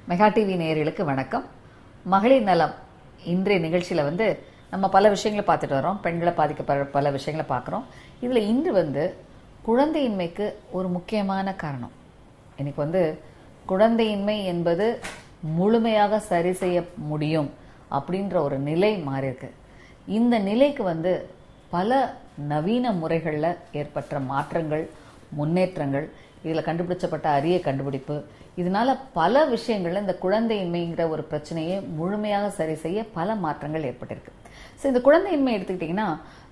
mega TV நேயர்களுக்கு வணக்கம் மகளிர் நலம் இன்றைய நிகழ்ச்சியில வந்து நம்ம பல விஷயங்களை பார்த்துட்டு வரோம் பெண்களை பாதிக்கப்படுற பல விஷயங்களை பார்க்குறோம் இதுல இன்று வந்து குழந்தையின்மைக்கு ஒரு முக்கியமான காரணம் இன்னைக்கு வந்து குழந்தையின்மை என்பது முழுமையாக சரி செய்ய முடியும் அப்படின்ற ஒரு நிலை மாறி இருக்கு இந்த நிலைக்கு வந்து பல நவீன முறைகளில் ஏற்பட்ட மாற்றங்கள் முன்னேற்றங்கள் இதில் கண்டுபிடிச்சப்பட்ட அரிய கண்டுபிடிப்பு இதனால பல விஷயங்கள்ல இந்த குழந்தையின்மைங்கிற ஒரு பிரச்சனையை முழுமையாக சரி செய்ய பல மாற்றங்கள் ஏற்பட்டிருக்கு ஸோ இந்த குழந்தையின்மை எடுத்துக்கிட்டிங்கன்னா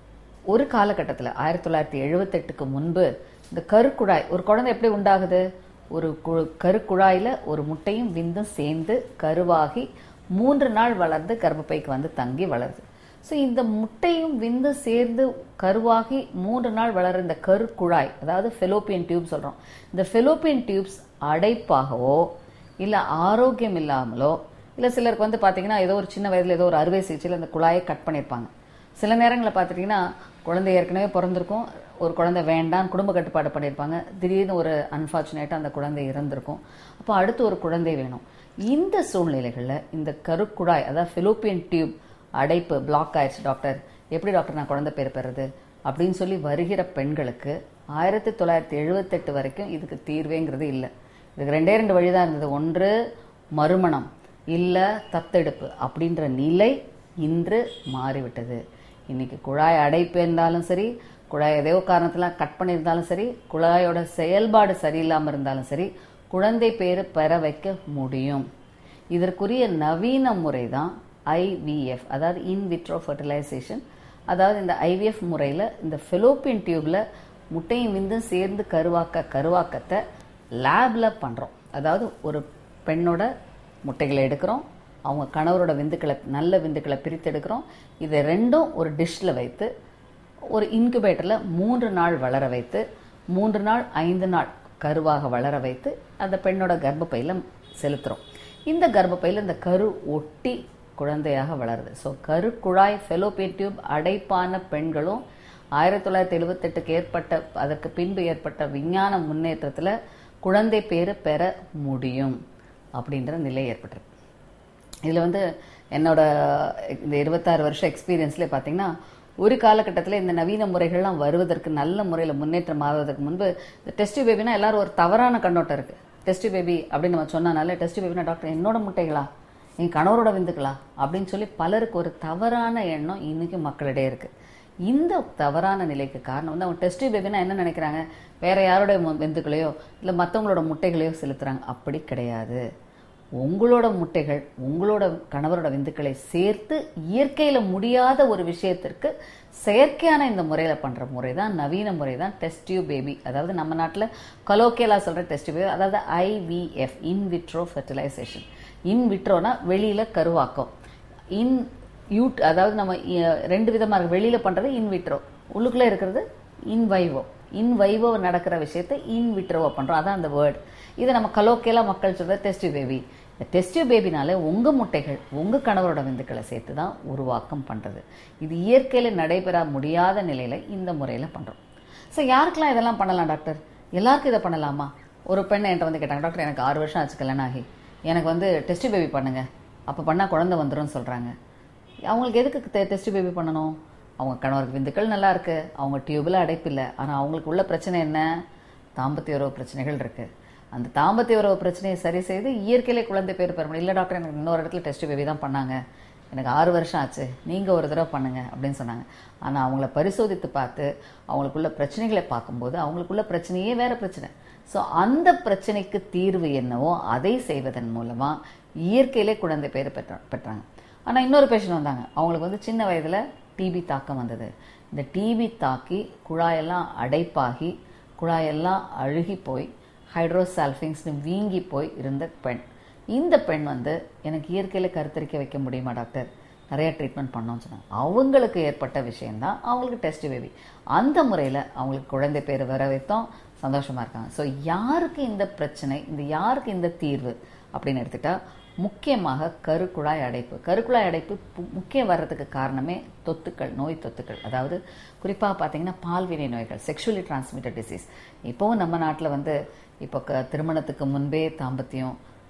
ஒரு காலகட்டத்தில் ஆயிரத்தி தொள்ளாயிரத்தி எழுபத்தெட்டுக்கு முன்பு இந்த கருக்குழாய் ஒரு குழந்தை எப்படி உண்டாகுது ஒரு கு- கருக்குழாயில ஒரு முட்டையும் விந்தும் சேர்ந்து கருவாகி மூன்று நாள் வளர்ந்து கர்ப்பப்பைக்கு வந்து தங்கி வளருது ஸோ இந்த முட்டையும் விந்து சேர்ந்து கருவாகி மூன்று நாள் வளர இந்த கருக்குழாய் அதாவது ஃபெலோப்பியன் டியூப் சொல்றோம் இந்த ஃபெலோப்பியன் டியூப்ஸ் அடைப்பாகவோ இல்ல ஆரோக்கியம் இல்லாமலோ இல்ல சிலருக்கு வந்து பாத்தீங்கன்னா ஏதோ ஒரு சின்ன வயதுல ஏதோ ஒரு அறுவை சிகிச்சையில் அந்த குழாயை கட் பண்ணியிருப்பாங்க சில நேரங்களில் பார்த்துட்டிங்கன்னா குழந்தை ஏற்கனவே பிறந்திருக்கும் ஒரு குழந்தை வேண்டாம் குடும்ப கட்டுப்பாடு பண்ணியிருப்பாங்க திடீர்னு ஒரு அன்ஃபார்ச்சுனேட்டாக அந்த குழந்தை இறந்திருக்கும் அப்போ அடுத்து ஒரு குழந்தை வேணும் இந்த சூழ்நிலைகளில் இந்த கருக்குழாய் அதாவது ஃபிலோப்பியன் டியூப் அடைப்பு பிளாக் ஆயிடுச்சு டாக்டர் எப்படி டாக்டர் நான் குழந்தை பேர் பெறுறது அப்படின்னு சொல்லி வருகிற பெண்களுக்கு ஆயிரத்தி தொள்ளாயிரத்தி எழுபத்தெட்டு வரைக்கும் இதுக்கு தீர்வேங்கிறது இல்லை இதுக்கு ரெண்டே ரெண்டு வழி தான் இருந்தது ஒன்று மறுமணம் இல்ல தத்தெடுப்பு அப்படின்ற நிலை இன்று மாறிவிட்டது இன்னைக்கு குழாய் அடைப்பு இருந்தாலும் சரி குழாய் ஏதோ காரணத்துல கட் பண்ணியிருந்தாலும் சரி குழாயோட செயல்பாடு சரியில்லாம இருந்தாலும் சரி குழந்தை பேரு பெற வைக்க முடியும் இதற்குரிய நவீன முறை தான் ஐவிஎஃப் அதாவது இன் விட்ரோ ஃபர்டிலைசேஷன் அதாவது இந்த ஐவிஎஃப் முறையில் இந்த ஃபெலோப்பியன் டியூப்ல முட்டையும் விந்தும் சேர்ந்து கருவாக்க கருவாக்கத்தை லேப்ல பண்றோம் அதாவது ஒரு பெண்ணோட முட்டைகளை எடுக்கிறோம் அவங்க கணவரோட விந்துக்களை நல்ல விந்துக்களை பிரித்து எடுக்கிறோம் இதை ரெண்டும் ஒரு டிஷ்ல வைத்து ஒரு இன்குபேட்டர்ல மூன்று நாள் வளர வைத்து மூன்று நாள் ஐந்து நாள் கருவாக வளர வைத்து அந்த பெண்ணோட கர்ப்பப்பையில செலுத்துறோம் இந்த கர்ப்பப்பையில இந்த கரு ஒட்டி குழந்தையாக வளருது ஸோ கரு குழாய் ஃபெலோபியன் டியூப் அடைப்பான பெண்களும் ஆயிரத்தி தொள்ளாயிரத்தி எழுபத்தெட்டுக்கு ஏற்பட்ட அதற்கு பின்பு ஏற்பட்ட விஞ்ஞான முன்னேற்றத்துல குழந்தை பேரு பெற முடியும் அப்படின்ற நிலை ஏற்பட்டிருக்கு இதில் வந்து என்னோட இந்த இருபத்தாறு வருஷம் எக்ஸ்பீரியன்ஸ்ல பார்த்தீங்கன்னா ஒரு காலகட்டத்தில் இந்த நவீன முறைகள்லாம் வருவதற்கு நல்ல முறையில் முன்னேற்றம் ஆவதற்கு முன்பு இந்த டெஸ்ட் பேபினா எல்லாரும் ஒரு தவறான கண்ணோட்டம் இருக்கு டெஸ்ட் பேபி அப்படின்னு நம்ம சொன்னனால டெஸ்ட் பேபினா டாக்டர் என்னோட முட்டைகளா என் கணவரோட விந்துக்களா அப்படின்னு சொல்லி பலருக்கு ஒரு தவறான எண்ணம் இன்னைக்கு மக்களிடையே இருக்கு இந்த தவறான நிலைக்கு காரணம் வந்து அவங்க டெஸ்ட் பேபினா என்ன நினைக்கிறாங்க வேற யாரோட மு- விந்துக்களையோ இல்லை மற்றவங்களோட முட்டைகளையோ செலுத்துறாங்க அப்படி கிடையாது உங்களோட முட்டைகள் உங்களோட கணவரோட விந்துக்களை சேர்த்து இயற்கையில முடியாத ஒரு விஷயத்திற்கு செயற்கையான இந்த முறையில பண்ற முறை தான் நவீன முறை தான் டெஸ்ட் டியூப் பேபி அதாவது நம்ம நாட்டுல கலோக்கியலா சொல்ற டெஸ்ட் பேபி அதாவது IVF in vitro fertilisation in விட்ரோனா வெளியில கருவாக்கம் இன் யூட் அதாவது நம்ம அஹ், ரெண்டு விதமா இருக்கு வெளியில பண்றது இன் விட்ரோ உள்ளுக்குள்ள இருக்கிறது இன் வைவோ இன் வைவோ நடக்கிற விஷயத்தை இன் விட்ரோவோ பண்றோம் அதான் அந்த வேர்ட் இதை நம்ம கலோக்கியலா மக்கள் சொல்ற டெஸ்ட் பேபி இந்த டெஸ்ட் பேபினால உங்க முட்டைகள் உங்க கணவரோட விந்துக்களை சேர்த்து தான் உருவாக்கம் பண்றது இது இயற்கையில நடைபெற முடியாத நிலையில இந்த முறையில பண்றோம் ஸோ யாருக்கெல்லாம் இதெல்லாம் பண்ணலாம் டாக்டர் எல்லாருக்கும் இதை பண்ணலாமா ஒரு பெண் என்கிட்ட வந்து கேட்டாங்க டாக்டர் எனக்கு ஆறு வருஷம் ஆச்சு கல்யாணம் ஆகி எனக்கு வந்து டெஸ்ட் பேபி பண்ணுங்க அப்போ பண்ணால் குழந்தை வந்துரும்னு சொல்கிறாங்க அவங்களுக்கு எதுக்கு டெஸ்ட் பேபி பண்ணணும் அவங்க கணவருக்கு விந்துக்கள் நல்லா இருக்கு அவங்க டியூப்ல அடைப்பு இல்லை ஆனால் அவங்களுக்கு உள்ள பிரச்சனை என்ன தாம்பத்திய உறவு பிரச்சனைகள் இருக்கு அந்த தாம்பத்திய உறவு பிரச்சனையை சரி செய்து இயற்கையிலே குழந்தை பேர் பெற முடியும் இல்லை டாக்டர் எனக்கு இன்னொரு இடத்துல டெஸ்ட் பேபி தான் பண்ணாங்க எனக்கு ஆறு வருஷம் ஆச்சு நீங்க ஒரு தடவை பண்ணுங்க அப்படின்னு சொன்னாங்க ஆனா அவங்கள பரிசோதித்து பார்த்து அவங்களுக்குள்ள பிரச்சனைகளை பார்க்கும்போது அவங்களுக்குள்ள பிரச்சனையே வேற பிரச்சனை ஸோ அந்த பிரச்சனைக்கு தீர்வு என்னவோ அதை செய்வதன் மூலமா இயற்கையிலே குழந்தை பேர் பெற்ற பெற்றாங்க ஆனா இன்னொரு பேஷண்ட் வந்தாங்க அவங்களுக்கு வந்து சின்ன வயதுல டிபி தாக்கம் வந்தது இந்த டிபி தாக்கி குழாயெல்லாம் அடைப்பாகி குழாயெல்லாம் அழுகி போய் ஹைட்ரோசால்ஃபிங்ஸ்னு வீங்கி போய் இருந்த பெண் இந்த பெண் வந்து எனக்கு இயற்கையில கருத்தரிக்க வைக்க முடியுமா டாக்டர் நிறைய ட்ரீட்மெண்ட் பண்ணோம்னு சொன்னாங்க அவங்களுக்கு ஏற்பட்ட விஷயம்தான் அவங்களுக்கு டெஸ்ட் பேபி அந்த முறையில் அவங்களுக்கு குழந்தை பேர் வர வைத்தோம் சந்தோஷமா இருக்காங்க ஸோ யாருக்கு இந்த பிரச்சனை இந்த யாருக்கு இந்த தீர்வு அப்படின்னு எடுத்துட்டா முக்கியமாக கருக்குழாய் அடைப்பு கருக்குழாய் அடைப்பு பு- முக்கியம் வர்றதுக்கு காரணமே தொத்துக்கள் நோய் தொத்துக்கள் அதாவது குறிப்பாக பார்த்தீங்கன்னா பால்வினை நோய்கள் செக்ஷுவலி டிரான்ஸ்மிட்டட் டிசீஸ் இப்போவும் நம்ம நாட்டில் வந்து இப்போ க திருமணத்துக்கு முன்பே தாம்பத்தியம்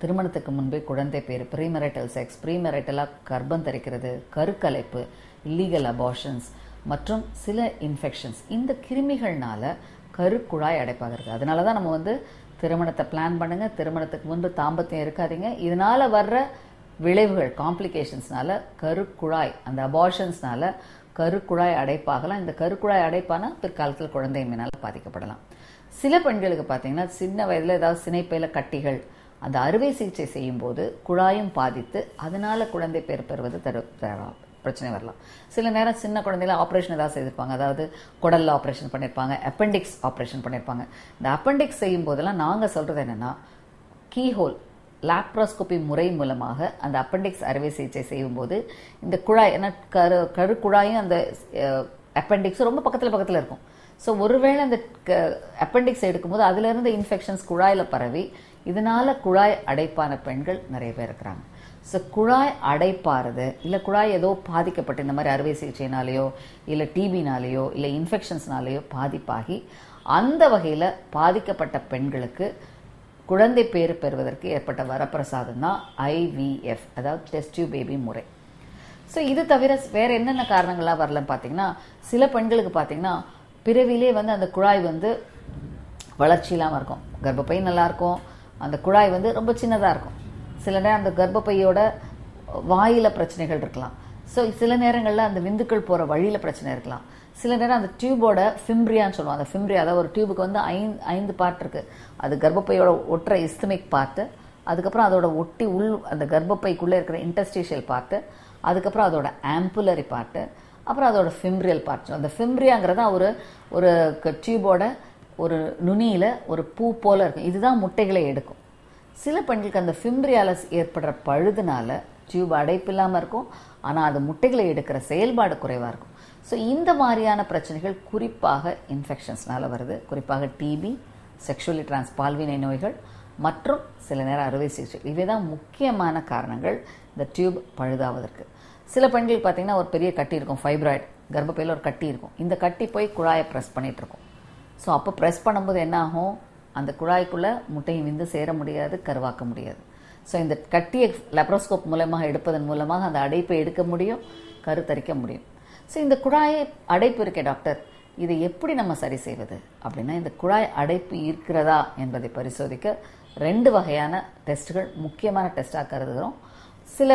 திருமணத்துக்கு முன்பே குழந்தை பேர் ப்ரீமெரைட்டல் செக்ஸ் ப்ரீமெரைட்டலாக கர்ப்பம் தரிக்கிறது கருக்கலைப்பு இல்லீகல் அபார்ஷன்ஸ் மற்றும் சில இன்ஃபெக்ஷன்ஸ் இந்த கிருமிகள்னால கருக்குழாய் அடைப்பாக இருக்குது அதனால தான் நம்ம வந்து திருமணத்தை பிளான் பண்ணுங்க திருமணத்துக்கு முன்பு தாம்பத்தியம் இருக்காதீங்க இதனால வர்ற விளைவுகள் காம்ப்ளிகேஷன்ஸ்னால கருக்குழாய் அந்த அபார்ஷன்ஸ்னால கருக்குழாய் அடைப்பாகலாம் இந்த கருக்குழாய் அடைப்பானா பிற்காலத்தில் குழந்தையின்மையினால பாதிக்கப்படலாம் சில பெண்களுக்கு பார்த்தீங்கன்னா சின்ன வயதில் ஏதாவது சினைப்பையில கட்டிகள் அந்த அறுவை சிகிச்சை செய்யும்போது குழாயும் பாதித்து அதனால குழந்தை பேர் பெறுவது தரு தரலாம் பிரச்சனை வரலாம் சில நேரம் சின்ன குழந்தைல ஆப்ரேஷன் ஏதாவது செய்திருப்பாங்க அதாவது குடல்ல ஆப்ரேஷன் பண்ணியிருப்பாங்க அப்பெண்டிக்ஸ் ஆப்ரேஷன் பண்ணியிருப்பாங்க இந்த அப்பெண்டிக்ஸ் செய்யும் போதெல்லாம் நாங்கள் சொல்றது என்னன்னா கீஹோல் லாப்ரோஸ்கோபி முறை மூலமாக அந்த அப்பெண்டிக்ஸ் அறுவை சிகிச்சை செய்யும்போது இந்த குழாய் ஏன்னா கரு கருக்குழாயும் அந்த அப்பெண்டிக்ஸும் ரொம்ப பக்கத்தில் பக்கத்தில் இருக்கும் ஸோ ஒருவேளை அந்த அப்பெண்டிக்ஸ் எடுக்கும்போது அதுல இருந்து இன்ஃபெக்ஷன்ஸ் குழாயில் பரவி இதனால குழாய் அடைப்பான பெண்கள் நிறைய பேர் இருக்கிறாங்க ஸோ குழாய் அடைப்பாருது இல்லை குழாய் ஏதோ பாதிக்கப்பட்டு இந்த மாதிரி அறுவை சிகிச்சைனாலேயோ இல்லை டிபினாலேயோ இல்லை இன்ஃபெக்ஷன்ஸ்னாலேயோ பாதிப்பாகி அந்த வகையில் பாதிக்கப்பட்ட பெண்களுக்கு குழந்தை பேறு பெறுவதற்கு ஏற்பட்ட வரப்பிரசாதம் தான் ஐவிஎஃப் அதாவது டெஸ்ட் பேபி முறை ஸோ இது தவிர வேற என்னென்ன காரணங்கள்லாம் வரலன்னு பார்த்தீங்கன்னா சில பெண்களுக்கு பார்த்தீங்கன்னா பிறவிலே வந்து அந்த குழாய் வந்து வளர்ச்சி இல்லாமல் இருக்கும் கர்ப்பப்பை நல்லா இருக்கும் அந்த குழாய் வந்து ரொம்ப சின்னதாக இருக்கும் சில நேரம் அந்த கர்ப்பப்பையோட வாயில பிரச்சனைகள் இருக்கலாம் ஸோ சில நேரங்களில் அந்த விந்துக்கள் போகிற வழியில் பிரச்சனை இருக்கலாம் சில நேரம் அந்த டியூபோட ஃபிம்ப்ரியான்னு சொல்லுவோம் அந்த ஃபிம்ப்ரியா அதாவது ஒரு டியூபுக்கு வந்து ஐந்து ஐந்து பார்ட் இருக்கு அது கர்ப்பப்பையோட ஒற்றை இஸ்தமிக் பார்ட்டு அதுக்கப்புறம் அதோட ஒட்டி உள் அந்த கர்ப்பப்பைக்குள்ளே இருக்கிற இன்டஸ்டிஷியல் பார்ட்டு அதுக்கப்புறம் அதோட ஆம்புலரி பார்ட்டு அப்புறம் அதோட ஃபிம்ப்ரியல் பார்ட் அந்த ஃபிம்ப்ரியாங்கிறதா ஒரு ஒரு டியூபோட ஒரு நுனியில ஒரு பூ போல இருக்கும் இதுதான் முட்டைகளை எடுக்கும் சில பெண்களுக்கு அந்த ஃபிம்ப்ரியால ஏற்படுற பழுதுனால டியூப் அடைப்பு இல்லாமல் இருக்கும் ஆனால் அது முட்டைகளை எடுக்கிற செயல்பாடு குறைவாக இருக்கும் ஸோ இந்த மாதிரியான பிரச்சனைகள் குறிப்பாக இன்ஃபெக்ஷன்ஸ்னால வருது குறிப்பாக டிபி செக்ஷுவலி டிரான்ஸ் பால்வினை நோய்கள் மற்றும் சில நேரம் அறுவை சிகிச்சை இவை தான் முக்கியமான காரணங்கள் இந்த டியூப் பழுதாவதற்கு சில பெண்களுக்கு பார்த்தீங்கன்னா ஒரு பெரிய கட்டி இருக்கும் ஃபைப்ராய்டு கர்ப்பப்பையில் ஒரு கட்டி இருக்கும் இந்த கட்டி போய் குழாயை ப்ரெஸ் பண்ணிட்டு இருக்கும் ஸோ அப்போ ப்ரெஸ் பண்ணும்போது என்ன ஆகும் அந்த குழாய்க்குள்ளே முட்டையும் விந்து சேர முடியாது கருவாக்க முடியாது ஸோ இந்த கட்டியை லெப்ரோஸ்கோப் மூலமாக எடுப்பதன் மூலமாக அந்த அடைப்பை எடுக்க முடியும் கருத்தரிக்க முடியும் ஸோ இந்த குழாயை அடைப்பு இருக்கே டாக்டர் இதை எப்படி நம்ம சரி செய்வது அப்படின்னா இந்த குழாய் அடைப்பு இருக்கிறதா என்பதை பரிசோதிக்க ரெண்டு வகையான டெஸ்ட்டுகள் முக்கியமான டெஸ்ட்டாக கருதுகிறோம் சில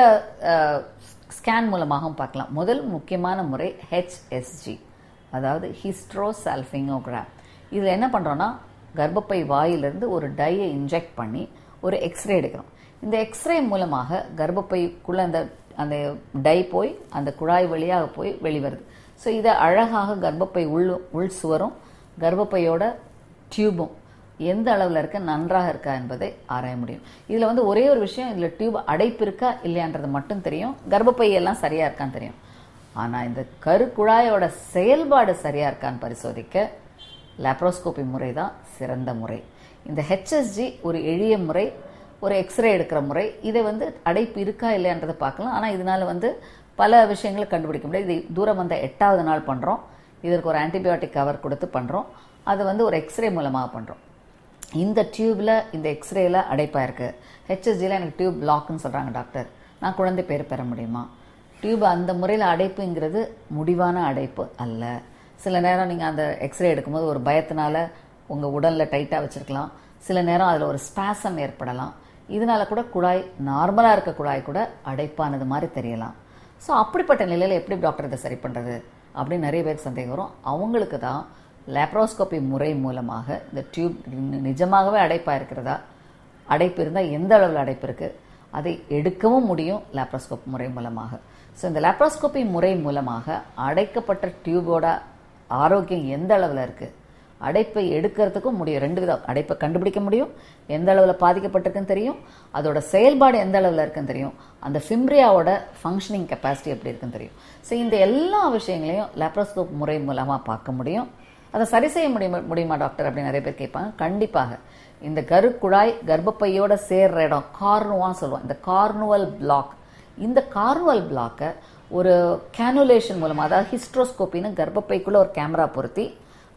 ஸ்கேன் மூலமாகவும் பார்க்கலாம் முதல் முக்கியமான முறை ஹெச்எஸ்ஜி அதாவது ஹிஸ்ட்ரோசால்ஃபிங்கோகிராம் இதில் என்ன பண்ணுறோன்னா கர்ப்பப்பை வாயிலிருந்து ஒரு டையை இன்ஜெக்ட் பண்ணி ஒரு எக்ஸ்ரே எடுக்கிறோம் இந்த எக்ஸ்ரே மூலமாக கர்ப்பப்பைக்குள்ள அந்த அந்த டை போய் அந்த குழாய் வழியாக போய் வெளிவருது ஸோ இதை அழகாக கர்ப்பப்பை உள் உள் சுவரும் கர்ப்பப்பையோட டியூபும் எந்த அளவில் இருக்க நன்றாக இருக்கா என்பதை ஆராய முடியும் இதில் வந்து ஒரே ஒரு விஷயம் இதில் டியூப் அடைப்பு இருக்கா இல்லையான்றது மட்டும் தெரியும் கர்ப்பப்பை எல்லாம் சரியா இருக்கான்னு தெரியும் ஆனால் இந்த கருக்குழாயோட செயல்பாடு சரியா இருக்கான்னு பரிசோதிக்க லாப்ரோஸ்கோபி முறை தான் சிறந்த முறை இந்த ஹெச்எஸ்ஜி ஒரு எளிய முறை ஒரு எக்ஸ்ரே எடுக்கிற முறை இதை வந்து அடைப்பு இருக்கா இல்லையான்றதை பார்க்கலாம் ஆனால் இதனால வந்து பல விஷயங்களை கண்டுபிடிக்க முடியாது இது தூரம் வந்த எட்டாவது நாள் பண்ணுறோம் இதற்கு ஒரு ஆன்டிபயோட்டிக் கவர் கொடுத்து பண்ணுறோம் அது வந்து ஒரு எக்ஸ்ரே மூலமாக பண்ணுறோம் இந்த டியூப்ல இந்த எக்ஸ்ரேல அடைப்பா இருக்கு ஹெச்எஸ்ஜியில் எனக்கு டியூப் பிளாக்னு சொல்றாங்க டாக்டர் நான் குழந்தை பேர் பெற முடியுமா டியூப் அந்த முறையில் அடைப்புங்கிறது முடிவான அடைப்பு அல்ல சில நேரம் நீங்கள் அந்த எக்ஸ்ரே எடுக்கும்போது ஒரு பயத்தினால உங்கள் உடலில் டைட்டாக வச்சிருக்கலாம் சில நேரம் அதில் ஒரு ஸ்பாசம் ஏற்படலாம் இதனால கூட குழாய் நார்மலாக இருக்க குழாய் கூட அடைப்பானது மாதிரி தெரியலாம் ஸோ அப்படிப்பட்ட நிலையில் எப்படி டாக்டர் இதை சரி பண்ணுறது அப்படின்னு நிறைய பேருக்கு சந்தேகம் வரும் அவங்களுக்கு தான் லேப்ரோஸ்கோபி முறை மூலமாக இந்த டியூப் நிஜமாகவே அடைப்பாக இருக்கிறதா அடைப்பு இருந்தால் எந்த அளவில் அடைப்பு இருக்குது அதை எடுக்கவும் முடியும் லேப்ரோஸ்கோப் முறை மூலமாக ஸோ இந்த லேப்ரோஸ்கோபி முறை மூலமாக அடைக்கப்பட்ட டியூபோட ஆரோக்கியம் எந்த அளவில் இருக்குது அடைப்பை எடுக்கிறதுக்கும் முடியும் ரெண்டு விதம் அடைப்பை கண்டுபிடிக்க முடியும் எந்த அளவில் பாதிக்கப்பட்டிருக்குன்னு தெரியும் அதோட செயல்பாடு எந்த அளவில் இருக்குன்னு தெரியும் அந்த ஃபிம்ரியாவோட ஃபங்க்ஷனிங் கெப்பாசிட்டி எப்படி இருக்குன்னு தெரியும் ஸோ இந்த எல்லா விஷயங்களையும் லேப்ரோஸ்கோப் முறை மூலமாக பார்க்க முடியும் அதை சரி செய்ய முடியுமா முடியுமா டாக்டர் அப்படின்னு நிறைய பேர் கேட்பாங்க கண்டிப்பாக இந்த கருக்குழாய் கர்ப்பப்பையோட சேர்ற இடம் கார்னுவான்னு சொல்லுவோம் இந்த கார்னுவல் பிளாக் இந்த கார்னுவல் பிளாக்கை ஒரு கேனுலேஷன் மூலமாக அதாவது ஹிஸ்ட்ரோஸ்கோப்பின்னு கர்ப்பப்பைக்குள்ள ஒரு கேமரா பொருத்தி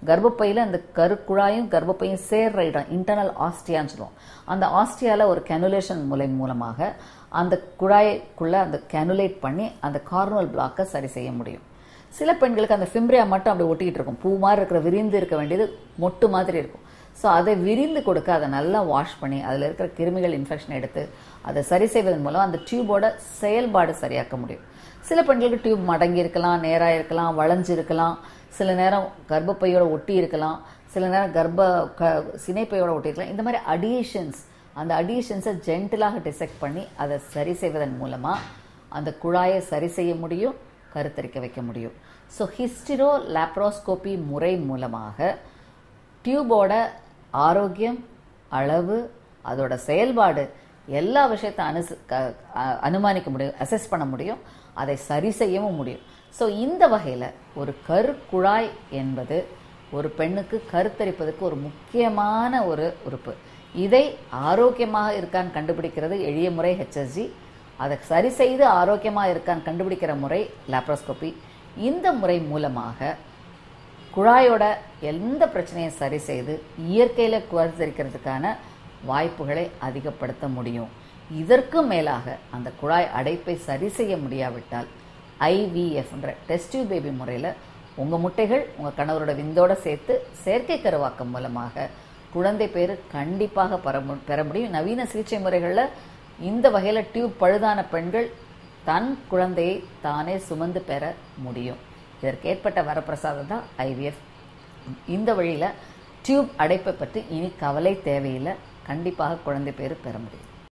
கர்ப்பப்பையில அந்த கருக்குழாயும் கர்ப்பப்பையும் சேர்ற இடம் இன்டர்னல் ஆஸ்டியான்னு சொல்லுவோம் அந்த ஆஸ்டியால ஒரு கேனுலேஷன் முறை மூலமாக அந்த குழாய்க்குள்ள அந்த கேனுலேட் பண்ணி அந்த கார்னல் பிளாக்கை சரி செய்ய முடியும் சில பெண்களுக்கு அந்த ஃபிம்ரியா மட்டும் அப்படி ஒட்டிக்கிட்டு இருக்கும் பூ மாதிரி இருக்கிற விரிந்து இருக்க வேண்டியது மொட்டு மாதிரி இருக்கும் ஸோ அதை விரிந்து கொடுக்க அதை நல்லா வாஷ் பண்ணி அதில் இருக்கிற கிருமிகள் இன்ஃபெக்ஷன் எடுத்து அதை சரி செய்வதன் மூலம் அந்த டியூபோட செயல்பாடு சரியாக்க முடியும் சில பெண்களுக்கு டியூப் மடங்கி இருக்கலாம் நேராக இருக்கலாம் வளைஞ்சு இருக்கலாம் சில நேரம் கர்ப்பப்பையோட ஒட்டி இருக்கலாம் சில நேரம் கர்ப்ப க சினைப்பையோட ஒட்டி இருக்கலாம் இந்த மாதிரி அடியேஷன்ஸ் அந்த அடியேஷன்ஸை ஜென்டிலாக டிசெக்ட் பண்ணி அதை சரி செய்வதன் மூலமாக அந்த குழாயை சரி செய்ய முடியும் கருத்தரிக்க வைக்க முடியும் ஸோ ஹிஸ்டிரோ லேப்ரோஸ்கோபி முறை மூலமாக டியூபோட ஆரோக்கியம் அளவு அதோட செயல்பாடு எல்லா விஷயத்தை அனுச க- அ- அனுமானிக்க முடியும் அசஸ் பண்ண முடியும் அதை சரி செய்யவும் முடியும் ஸோ இந்த வகையில் ஒரு கருக்குழாய் என்பது ஒரு பெண்ணுக்கு கருத்தரிப்பதற்கு ஒரு முக்கியமான ஒரு உறுப்பு இதை ஆரோக்கியமாக இருக்கான்னு கண்டுபிடிக்கிறது எளிய முறை ஹெச்எஸ்ஜி அதை சரி செய்து ஆரோக்கியமாக இருக்கான்னு கண்டுபிடிக்கிற முறை லாப்ரோஸ்கோபி இந்த முறை மூலமாக குழாயோட எந்த பிரச்சனையும் சரி செய்து இயற்கையில் குறைந்திருக்கிறதுக்கான வாய்ப்புகளை அதிகப்படுத்த முடியும் இதற்கும் மேலாக அந்த குழாய் அடைப்பை சரி செய்ய முடியாவிட்டால் ஐவிஎஃப்ன்ற டெஸ்ட் டியூப் பேபி முறையில் உங்கள் முட்டைகள் உங்கள் கணவரோட விந்தோட சேர்த்து செயற்கை கருவாக்கம் மூலமாக குழந்தை பேரு கண்டிப்பாக பெற மு- பெற முடியும் நவீன சிகிச்சை முறைகளில் இந்த வகையில் டியூப் பழுதான பெண்கள் தன் குழந்தையை தானே சுமந்து பெற முடியும் இதற்கு ஏற்பட்ட வரப்பிரசாதம் தான் ஐவிஎஃப் இந்த வழியில் டியூப் அடைப்பை பற்றி இனி கவலை தேவையில்லை கண்டிப்பாக குழந்தை பேரு பெற முடியும்